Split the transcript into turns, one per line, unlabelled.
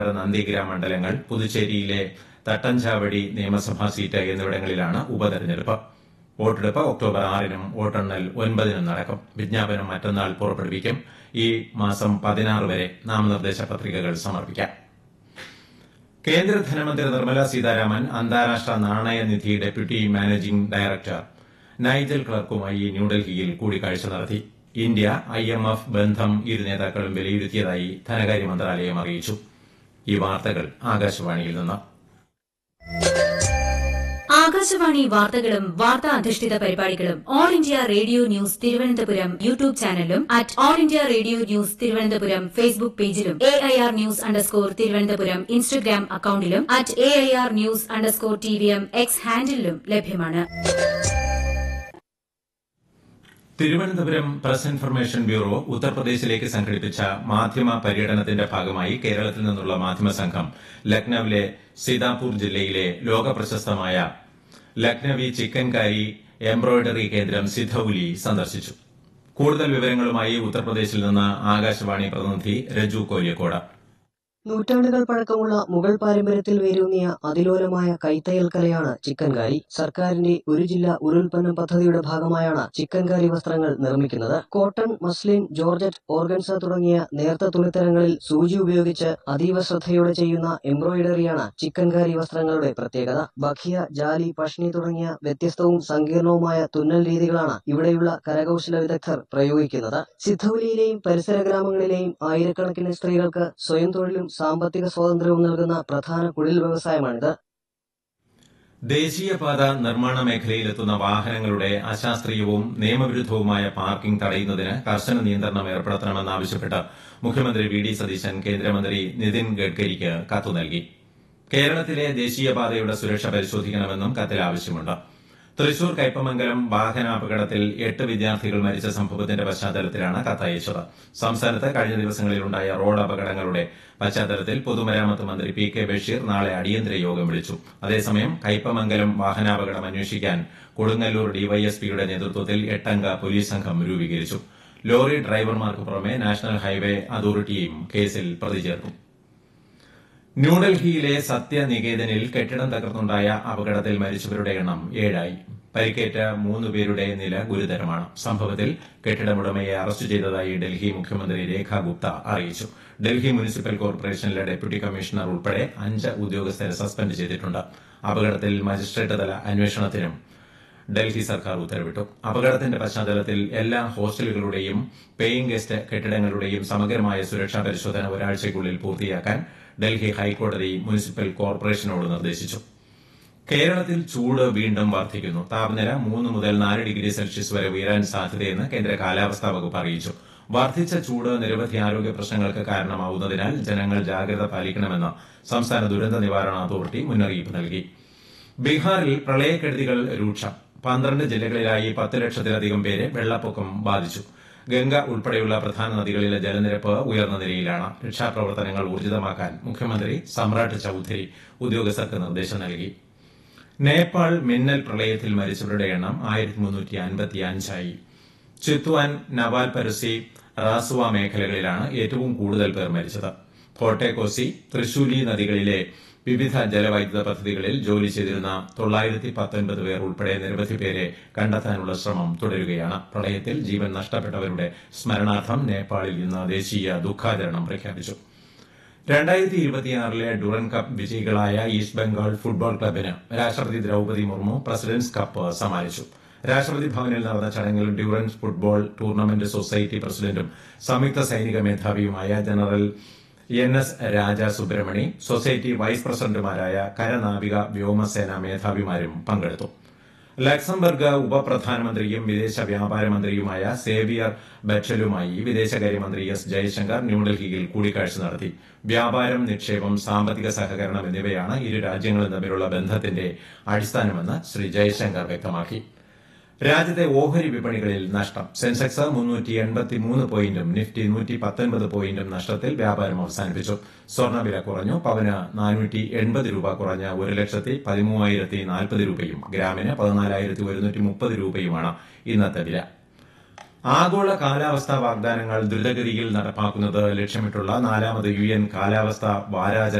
നന്ദിഗ്രാം മണ്ഡലങ്ങൾ പുതുച്ചേരിയിലെ തട്ടഞ്ചാവടി നിയമസഭാ സീറ്റ് എന്നിവിടങ്ങളിലാണ് ഉപതെരഞ്ഞെടുപ്പ് വോട്ടെടുപ്പ് ഒക്ടോബർ ആറിനും വോട്ടെണ്ണൽ ഒൻപതിനും നടക്കും വിജ്ഞാപനം മറ്റന്നാൾ പുറപ്പെടുവിക്കും ഈ മാസം പതിനാറ് വരെ നാമനിർദ്ദേശ പത്രികകൾ സമർപ്പിക്കാം കേന്ദ്ര ധനമന്ത്രി നിർമ്മല സീതാരാമൻ അന്താരാഷ്ട്ര നാണയനിധി ഡെപ്യൂട്ടി മാനേജിംഗ് ഡയറക്ടർ നൈജൽ ക്ലർക്കുമായി ന്യൂഡൽഹിയിൽ കൂടിക്കാഴ്ച നടത്തി ഇന്ത്യ ഐ എം എഫ് ബന്ധം ഇരു നേതാക്കളും വിലയിരുത്തിയതായി ധനകാര്യ മന്ത്രാലയം അറിയിച്ചു ഈ വാർത്തകൾ ആകാശവാണിയിൽ നിന്ന്
ആകാശവാണി വാർത്തകളും വാർത്താ അധിഷ്ഠിത പരിപാടികളും All India Radio News Thiruvananthapuram YouTube ചാനലിലും at All India Radio News Thiruvananthapuram Facebook പേജിലും A I R news underscore Thiruvananthapuram Instagram അക്കൌണ്ടിലും at A I R news underscore T V M X ഹാൻഡിലും ലഭ്യമാണ്
തിരുവനന്തപുരം പ്രസ് ഇൻഫർമേഷൻ ബ്യൂറോ ഉത്തർപ്രദേശിലേക്ക് സംഘടിപ്പിച്ച മാധ്യമ പര്യടനത്തിന്റെ ഭാഗമായി കേരളത്തിൽ നിന്നുള്ള മാധ്യമ സംഘം ലക്നൌവിലെ സീതാപൂർ ജില്ലയിലെ ലോകപ്രശസ്തമായ ലക്നവി ചിക്കൻകാരി എംബ്രോയിഡറി കേന്ദ്രം സിധൌലി സന്ദർശിച്ചു കൂടുതൽ വിവരങ്ങളുമായി ഉത്തർപ്രദേശിൽ നിന്ന് ആകാശവാണി പ്രതിനിധി രജു കോലിയക്കോട്
നൂറ്റാണ്ടുകൾ പഴക്കമുള്ള മുഗൾ പാരമ്പര്യത്തിൽ വേരൂന്നിയ അതിലോലമായ കൈത്തയ്യൽ കലയാണ് ചിക്കൻകാരി സർക്കാരിന്റെ ഒരു ജില്ല ഒരു ഉൽപ്പന്നം പദ്ധതിയുടെ ഭാഗമായാണ് ചിക്കൻകാരി വസ്ത്രങ്ങൾ നിർമ്മിക്കുന്നത് കോട്ടൺ മസ്ലിൻ ജോർജറ്റ് ഓർഗൻസ തുടങ്ങിയ നേർത്ത തുണിത്തരങ്ങളിൽ സൂചി ഉപയോഗിച്ച് അതീവ ശ്രദ്ധയോടെ ചെയ്യുന്ന എംബ്രോയിഡറിയാണ് ചിക്കൻകാരി വസ്ത്രങ്ങളുടെ പ്രത്യേകത ബഖിയ ജാലി പഷ്ണി തുടങ്ങിയ വ്യത്യസ്തവും സങ്കീർണവുമായ തുന്നൽ രീതികളാണ് ഇവിടെയുള്ള കരകൌശല വിദഗ്ധർ പ്രയോഗിക്കുന്നത് സിദ്ധൌലിയിലെയും പരിസര ഗ്രാമങ്ങളിലെയും ആയിരക്കണക്കിന് സ്ത്രീകൾക്ക് സ്വയം തൊഴിലും സാമ്പത്തിക സ്വാതന്ത്ര്യവും നൽകുന്ന പ്രധാന കുടിൽ വ്യവസായമാണിത്
ദേശീയപാത നിർമ്മാണ മേഖലയിലെത്തുന്ന വാഹനങ്ങളുടെ അശാസ്ത്രീയവും നിയമവിരുദ്ധവുമായ പാർക്കിംഗ് തടയുന്നതിന് കർശന നിയന്ത്രണം ഏർപ്പെടുത്തണമെന്നാവശ്യപ്പെട്ട് മുഖ്യമന്ത്രി വി ഡി സതീശൻ കേന്ദ്രമന്ത്രി നിതിൻ ഗഡ്കരിക്ക് കത്തു നൽകി കേരളത്തിലെ ദേശീയപാതയുടെ സുരക്ഷ പരിശോധിക്കണമെന്നും കത്തിൽ ആവശ്യമുണ്ട് തൃശൂർ കയ്പമംഗലം വാഹനാപകടത്തിൽ എട്ട് വിദ്യാർത്ഥികൾ മരിച്ച സംഭവത്തിന്റെ പശ്ചാത്തലത്തിലാണ് കത്തയച്ചത് സംസ്ഥാനത്ത് കഴിഞ്ഞ ദിവസങ്ങളിലുണ്ടായ റോഡ് അപകടങ്ങളുടെ പശ്ചാത്തലത്തിൽ പൊതുമരാമത്ത് മന്ത്രി പി കെ ബഷീർ നാളെ അടിയന്തര യോഗം വിളിച്ചു അതേസമയം കയ്പമംഗലം വാഹനാപകടം അന്വേഷിക്കാൻ കൊടുങ്ങല്ലൂർ ഡിവൈഎസ്പിയുടെ നേതൃത്വത്തിൽ എട്ടംഗ പോലീസ് സംഘം രൂപീകരിച്ചു ലോറി ഡ്രൈവർമാർക്ക് പുറമെ നാഷണൽ ഹൈവേ അതോറിറ്റിയും കേസിൽ പ്രതി ചേർക്കും ന്യൂഡൽഹിയിലെ സത്യനികേതനിൽ കെട്ടിടം തകർന്നുണ്ടായ അപകടത്തിൽ മരിച്ചവരുടെ എണ്ണം ഏഴായി പരിക്കേറ്റ മൂന്ന് പേരുടെ നില ഗുരുതരമാണ് സംഭവത്തിൽ കെട്ടിടമുടമയെ അറസ്റ്റ് ചെയ്തതായി ഡൽഹി മുഖ്യമന്ത്രി രേഖ ഗുപ്ത അറിയിച്ചു ഡൽഹി മുനിസിപ്പൽ കോർപ്പറേഷനിലെ ഡെപ്യൂട്ടി കമ്മീഷണർ ഉൾപ്പെടെ അഞ്ച് ഉദ്യോഗസ്ഥരെ സസ്പെൻഡ് ചെയ്തിട്ടുണ്ട് അപകടത്തിൽ മജിസ്ട്രേറ്റ് തല അന്വേഷണത്തിനും ഡൽഹി സർക്കാർ ഉത്തരവിട്ടു അപകടത്തിന്റെ പശ്ചാത്തലത്തിൽ എല്ലാ ഹോസ്റ്റലുകളുടെയും പേയിംഗ് ഗസ്റ്റ് കെട്ടിടങ്ങളുടെയും സമഗ്രമായ സുരക്ഷാ പരിശോധന ഒരാഴ്ചയ്ക്കുള്ളിൽ പൂർത്തിയാക്കാൻ ഡൽഹി ഹൈക്കോടതി മുനിസിപ്പൽ കോർപ്പറേഷനോട് നിർദ്ദേശിച്ചു കേരളത്തിൽ ചൂട് വീണ്ടും വർദ്ധിക്കുന്നു താപനില മൂന്ന് മുതൽ നാല് ഡിഗ്രി സെൽഷ്യസ് വരെ ഉയരാൻ സാധ്യതയെന്ന് കേന്ദ്ര കാലാവസ്ഥാ വകുപ്പ് അറിയിച്ചു വർദ്ധിച്ച ചൂട് നിരവധി ആരോഗ്യ പ്രശ്നങ്ങൾക്ക് കാരണമാവുന്നതിനാൽ ജനങ്ങൾ ജാഗ്രത പാലിക്കണമെന്ന് സംസ്ഥാന ദുരന്ത നിവാരണ അതോറിറ്റി മുന്നറിയിപ്പ് നൽകി ബീഹാറിൽ പ്രളയക്കെടുതികൾ രൂക്ഷം പന്ത്രണ്ട് ജില്ലകളിലായി പത്ത് ലക്ഷത്തിലധികം പേരെ വെള്ളപ്പൊക്കം ബാധിച്ചു ഗംഗ ഉൾപ്പെടെയുള്ള പ്രധാന നദികളിലെ ജലനിരപ്പ് ഉയർന്ന നിലയിലാണ് രക്ഷാപ്രവർത്തനങ്ങൾ ഊർജിതമാക്കാൻ മുഖ്യമന്ത്രി സമ്രാട്ട് ചൌധരി ഉദ്യോഗസ്ഥർക്ക് നിർദ്ദേശം നൽകി നേപ്പാൾ മിന്നൽ പ്രളയത്തിൽ മരിച്ചവരുടെ എണ്ണം ആയിരത്തി മുന്നൂറ്റി അൻപത്തി അഞ്ചായി ചിത്വാൻ നവാൽ പരസി റാസുവ മേഖലകളിലാണ് ഏറ്റവും കൂടുതൽ പേർ മരിച്ചത് കോട്ടേക്കോസി തൃശൂലി നദികളിലെ വിവിധ ജലവൈദ്യുത പദ്ധതികളിൽ ജോലി ചെയ്തിരുന്ന തൊള്ളായിരത്തി പത്തൊൻപത് പേർ ഉൾപ്പെടെ നിരവധി പേരെ കണ്ടെത്താനുള്ള ശ്രമം തുടരുകയാണ് പ്രളയത്തിൽ ജീവൻ നഷ്ടപ്പെട്ടവരുടെ സ്മരണാർത്ഥം നേപ്പാളിൽ ഇന്ന് ദേശീയ ദുഃഖാചരണം പ്രഖ്യാപിച്ചു രണ്ടായിരത്തി ഇരുപത്തിയാറിലെ ഡുറൻ കപ്പ് വിജയികളായ ഈസ്റ്റ് ബംഗാൾ ഫുട്ബോൾ ക്ലബിന് രാഷ്ട്രപതി ദ്രൌപതി മുർമു പ്രസിഡന്റ്സ് കപ്പ് സമ്മാനിച്ചു രാഷ്ട്രപതി ഭവനിൽ നടന്ന ചടങ്ങിൽ ഡ്യൂറൻസ് ഫുട്ബോൾ ടൂർണമെന്റ് സൊസൈറ്റി പ്രസിഡന്റും സംയുക്ത സൈനിക മേധാവിയുമായ general N S Raja Subramani society vice പ്രസിഡന്റുമാരായ കരനാവിക വ്യോമസേന മേധാവിമാരും പങ്കെടുത്തു ലക്സംബർഗ് ഉപപ്രധാനമന്ത്രിയും വിദേശ വ്യാപാര മന്ത്രിയുമായ സേവിയർ ബെറ്റലുമായി വിദേശകാര്യമന്ത്രി എസ് ജയശങ്കർ ന്യൂഡൽഹിയിൽ കൂടിക്കാഴ്ച നടത്തി വ്യാപാരം നിക്ഷേപം സാമ്പത്തിക സഹകരണം എന്നിവയാണ് ഇരു രാജ്യങ്ങളും തമ്മിലുള്ള ബന്ധത്തിന്റെ അടിസ്ഥാനമെന്ന് ശ്രീ ജയശങ്കർ വ്യക്തമാക്കി രാജ്യത്തെ ഓഹരി വിപണികളിൽ നഷ്ടം സെൻസെക്സ് മുന്നൂറ്റി എൺപത്തി മൂന്ന് പോയിന്റും നിഫ്റ്റി നൂറ്റി പത്തൊൻപത് പോയിന്റും നഷ്ടത്തിൽ വ്യാപാരം അവസാനിപ്പിച്ചു സ്വർണ്ണവില കുറഞ്ഞു പവന് നാനൂറ്റി എൺപത് രൂപ കുറഞ്ഞ ഒരു ലക്ഷത്തി പതിമൂവായിരത്തി നാൽപ്പത് രൂപയും ഗ്രാമിന് പതിനാലായിരത്തി ഒരുന്നൂറ്റി മുപ്പത് രൂപയുമാണ് ഇന്നത്തെ വില ആഗോള കാലാവസ്ഥാ വാഗ്ദാനങ്ങൾ ദ്രുതഗതിയിൽ നടപ്പാക്കുന്നത് ലക്ഷ്യമിട്ടുള്ള നാലാമത് യു എൻ കാലാവസ്ഥാ വാരാചരണം